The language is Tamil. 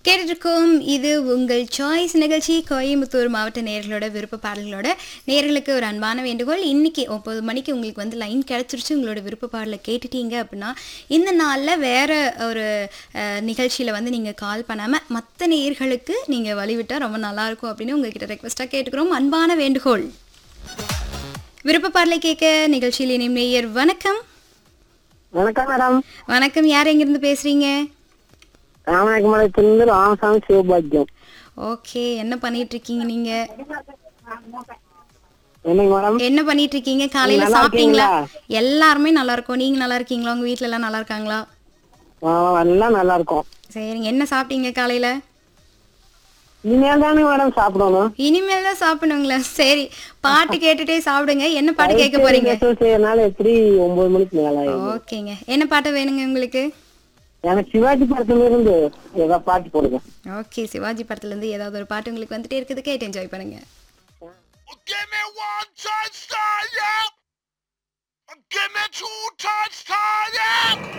கேட்டுருக்கோம் இது உங்கள் சாய்ஸ் நிகழ்ச்சி கோயம்புத்தூர் மாவட்ட நேர்களோட விருப்ப பாடல்களோட நேர்களுக்கு ஒரு அன்பான வேண்டுகோள் இன்னைக்கு ஒம்பது மணிக்கு உங்களுக்கு வந்து லைன் கிடச்சிருச்சு உங்களோட விருப்ப பாடலை கேட்டுட்டீங்க அப்படின்னா இந்த நாளில் வேற ஒரு நிகழ்ச்சியில் வந்து நீங்கள் கால் பண்ணாமல் மற்ற நேர்களுக்கு நீங்கள் வழிவிட்டால் ரொம்ப நல்லாயிருக்கும் அப்படின்னு உங்ககிட்ட ரெக்வஸ்ட்டாக கேட்டுக்கிறோம் அன்பான வேண்டுகோள் விருப்ப பாடலை கேட்க நிகழ்ச்சியில் இணையும் நேயர் வணக்கம் வணக்கம் மேடம் வணக்கம் யார் எங்கேருந்து பேசுகிறீங்க ராமநாயக்கமலத்திலிருந்து ராமசாமி சிவபாக்கியம் ஓகே என்ன பண்ணிட்டு இருக்கீங்க நீங்க என்னங்க மேடம் என்ன பண்ணிட்டு இருக்கீங்க காலையில நல்லா சாப்பிட்டீங்களா இருக்கீங்களா? எல்லாருமே நல்லா இருக்கோம் நீங்க நல்லா இருக்கீங்களா உங்க வீட்ல எல்லாம் நல்லா இருக்காங்களா ஆ, எல்லாம் நல்லா இருக்கும் சரிங்க என்ன சாப்பிட்டீங்க காலையில இனிமேல் தானே மேடம் சாப்பிடணும் இனிமேல் தான் சாப்பிடணுங்களா சரி பாட்டு கேட்டுட்டே சாப்பிடுங்க என்ன பாட்டு கேட்க போறீங்க மெசேஜ் செய்யறதுனால எப்படி ஒன்பது மணிக்கு மேல ஆயிடும். ஓகேங்க என்ன பாட்டு வேணுங்க உங்களுக்கு எனக்கு சிவாஜி படத்துல இருந்து ஏதாவது பாட்டு போடுங்க ஓகே சிவாஜி படத்துல இருந்து ஏதாவது ஒரு பாட்டு உங்களுக்கு வந்துட்டே இருக்குது கேட்டு என்ஜாய் பண்ணுங்க Give me one touch, yeah. Give me two touch, yeah.